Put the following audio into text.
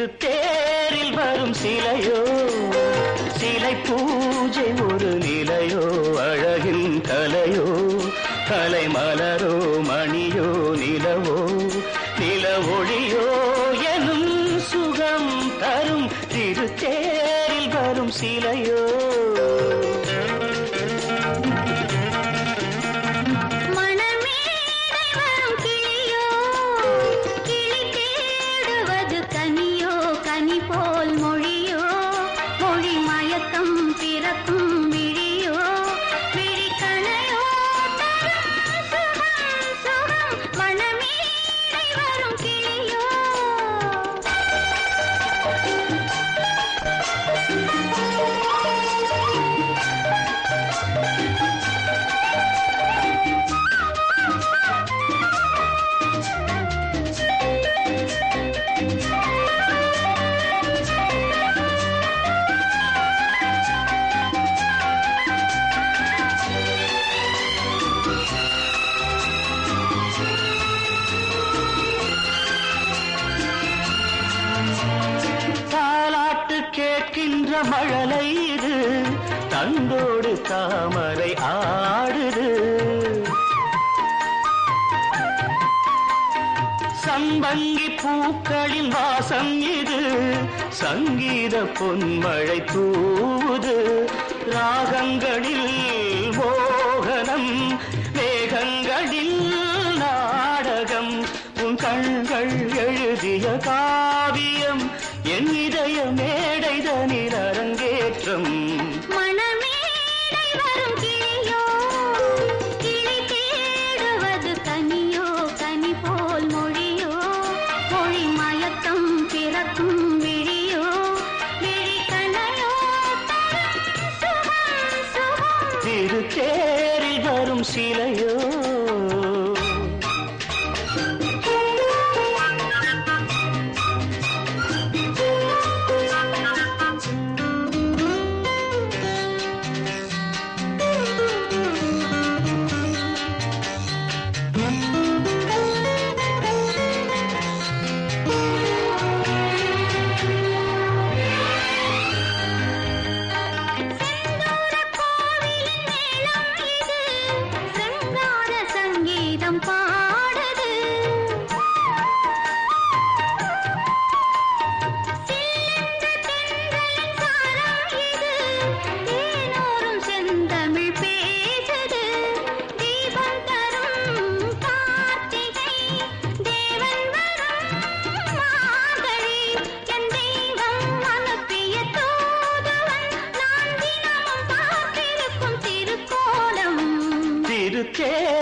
திருத்தேரில் வரும் சிலையோ சிலை பூஜை ஒரு நிலையோ அழகின் கலையோ கலை மலரோ மணியோ நிலவோ நில ஒளியோ எனும் சுகம் தரும் திருத்தேரில் வரும் சிலையோ மணமேடை வரும் கிளியோ கிளி தேடுவது கனியோ கனி போல் மொழியோ மொழி மயக்கம் பிறக்கும் விழியோ விழிக்கணையோ தரும் சுகம் சுகம் மணமேடை வரும் கிளியோ தாலாட்டு கேட்கின்ற மழலை இது தண்டோடு தாமரை ஆடுது சம்பங்கி பூக்களின் வாசம் இது சங்கீத பொன்மழை தூவுது ராகங்களில் மோகனம் வேகங்களில் நாடகம் உன் கண்கள் எழுதிய காவியம் என் இதய மேடைதனில் அரங்கேற்றம் மணமேடை வரும் கிளியோ கிளி தேடுவது கனியோ கனி போல் மொழியோ மொழி மயக்கம் பிறக்கும் விழியோ விழிக்கணையோ தரும் சுகம் சுகம் திருத்தேரில் வரும் சிலையோ செந்தூரக் கோவிலின் மேளம் இது செங்கார சங்கீதம் பாடுது சில்லென்ற தென்றலின் சாரம் இது தேனோரும் செந்தமிழ் பேசுது தீபம் தரும் கார்த்திகை தேவன் வரும் மார்கழி என் தெய்வம் அனுப்பிய தூதுவன் நான் தினமும் பார்த்திருக்கும் திருக்கோலம் திருத்தேரில்